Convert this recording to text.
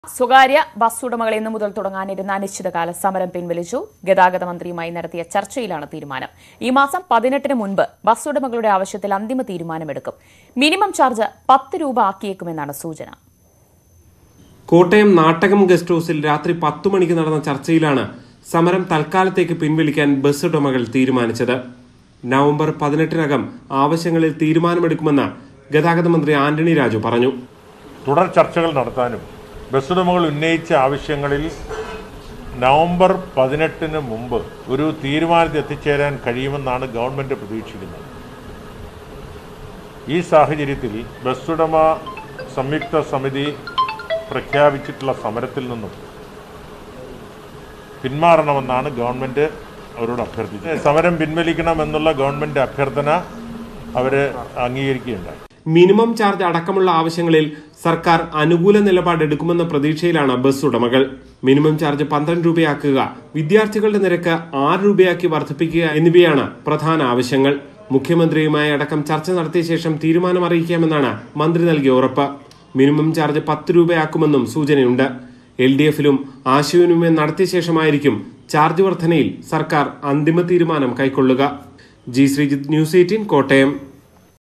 സ്വകാര്യ ബസ് ഉടമകൾ ഇന്നു മുതൽ തുടങ്ങാനിരുന്ന അനിശ്ചിതകാല സമരം പിൻവലിച്ചു ഗതാഗത മന്ത്രിയുമായി നടത്തിയ ചർച്ചയിലാണ് തീരുമാനം ഈ മാസം പതിനെട്ടിന് മുൻപ് ബസ് ഉടമകളുടെ ആവശ്യത്തിൽ അന്തിമ തീരുമാനമെടുക്കും മിനിമം ചാർജ് പത്ത് രൂപ ആക്കിയേക്കുമെന്നാണ് സൂചന കോട്ടയം നാട്ടകം ഗസ്റ്റ് ഹൌസിൽ രാത്രി പത്തു മണിക്ക് നടന്ന ചർച്ചയിലാണ് സമരം തൽക്കാലത്തേക്ക് പിൻവലിക്കാൻ ബസ് ഉടമകൾ തീരുമാനിച്ചത് നവംബർ പതിനെട്ടിനകം ആവശ്യങ്ങളിൽ തീരുമാനമെടുക്കുമെന്ന് ഗതാഗത മന്ത്രി ആന്റണി രാജു പറഞ്ഞു തുടർ ചർച്ചകൾ നടത്താനും ബസ് ഉടമകൾ ഉന്നയിച്ച ആവശ്യങ്ങളിൽ നവംബർ പതിനെട്ടിന് മുമ്പ് ഒരു തീരുമാനത്തിൽ എത്തിച്ചേരാൻ കഴിയുമെന്നാണ് ഗവൺമെന്റ് പ്രതീക്ഷിക്കുന്നത് ഈ സാഹചര്യത്തിൽ ബസ് ഉടമ സംയുക്ത സമിതി പ്രഖ്യാപിച്ചിട്ടുള്ള സമരത്തിൽ നിന്നും പിന്മാറണമെന്നാണ് ഗവൺമെന്റ് അവരോട് അഭ്യർത്ഥിച്ചത് സമരം പിൻവലിക്കണമെന്നുള്ള ഗവൺമെന്റ് അഭ്യർത്ഥന അവർ അംഗീകരിക്കുകയുണ്ടായി മിനിമം ചാർജ് അടക്കമുള്ള ആവശ്യങ്ങളിൽ സർക്കാർ അനുകൂല നിലപാടെടുക്കുമെന്ന പ്രതീക്ഷയിലാണ് ബസ് ഉടമകൾ മിനിമം ചാർജ് പന്ത്രണ്ട് രൂപയാക്കുക വിദ്യാർത്ഥികളുടെ നിരക്ക് ആറ് രൂപയാക്കി വർദ്ധിപ്പിക്കുക എന്നിവയാണ് പ്രധാന ആവശ്യങ്ങൾ മുഖ്യമന്ത്രിയുമായി അടക്കം ചർച്ച നടത്തിയ ശേഷം തീരുമാനം അറിയിക്കാമെന്നാണ് മന്ത്രി നൽകിയ ഉറപ്പ് മിനിമം ചാർജ് പത്ത് രൂപയാക്കുമെന്നും സൂചനയുണ്ട് എൽ ഡി എഫിലും ആശയവിനിമയം നടത്തിയ ശേഷമായിരിക്കും ചാർജ് വർധനയിൽ സർക്കാർ അന്തിമ തീരുമാനം കൈക്കൊള്ളുക G Sreejith News Eighteen Kottayam